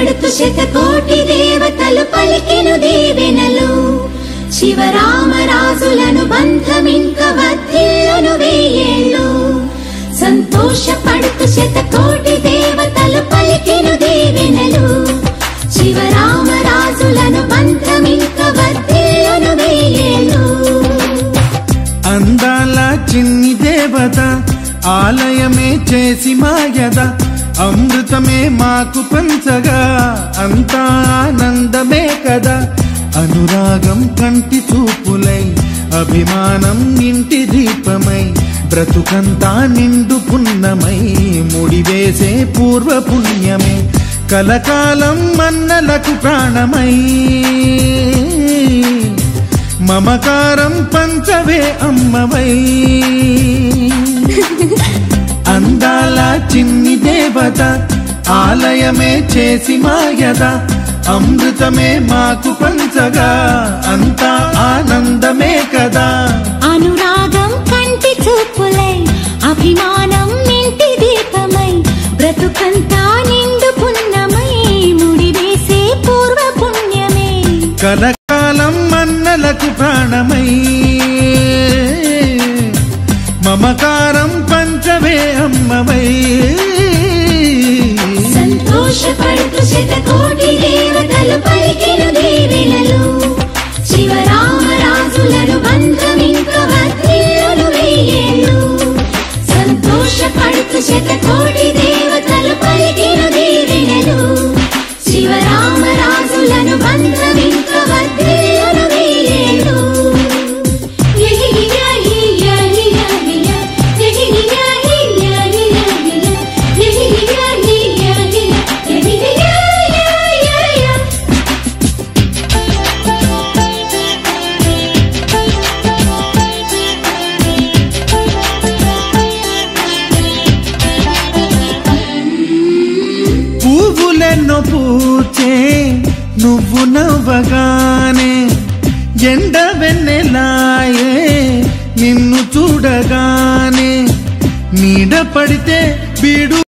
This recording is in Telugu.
పడుతు శతకోటి దేవతలు పలికెను దీవెనలు శివరామరాజులను బంధమింక వర్ధిల్లును వేయేళ్ళు సంతోషపడుతు శతకోటి దేవతలు పలికెను దీవెనలు శివరామరాజులను బంధమింక వర్ధిల్లును వేయేళ్ళు అందాల చిన్ని దేవత ఆలయమే చేసి మాయద అమృతమే మాకు పంచగా అంతా ఆనందమే కదా అనురాగం కంటి చూపులై అభిమానం ఇంటి దీపమై బ్రతుకంతా నిండు పున్నమై ముడివేసే పూర్వ పుణ్యమే కలకాలం మన్నలకు ప్రాణమై మమకారం పంచవే అమ్మవై అందాల చిన్ని దేవత ఆలయమే చేసి మాయద అమృతమే మాకు పంచగా అంతా ఆనందమే కదా అనురాగం కంటి చూపులై అభిమానం ఇంటి దీపమై బ్రతుకంతా నిండు పున్నమై ముడివేసే పూర్వ పుణ్యమే కలకాలం మన్నలకు ప్రాణమై మమకారం పంచవే అమ్మవై సంతోషపడుతూ శతకోటి దేవతలు పలికెను దీవెనలు శివరామరాజులను బంధమింక వర్ధిల్లును వేయేళ్ళు సంతోషపడుతూ శతకోటి దేవతలు పలికెను దీవెనలు శివరామరాజులను బంధమింక వర్ధిల్లును వేయేళ్ళు పువ్వులెన్నో పూచే నువ్వు నవ్వగానే ఎండ వెన్నెలాయే నిన్ను చూడగానే నీడ పడితే బీడు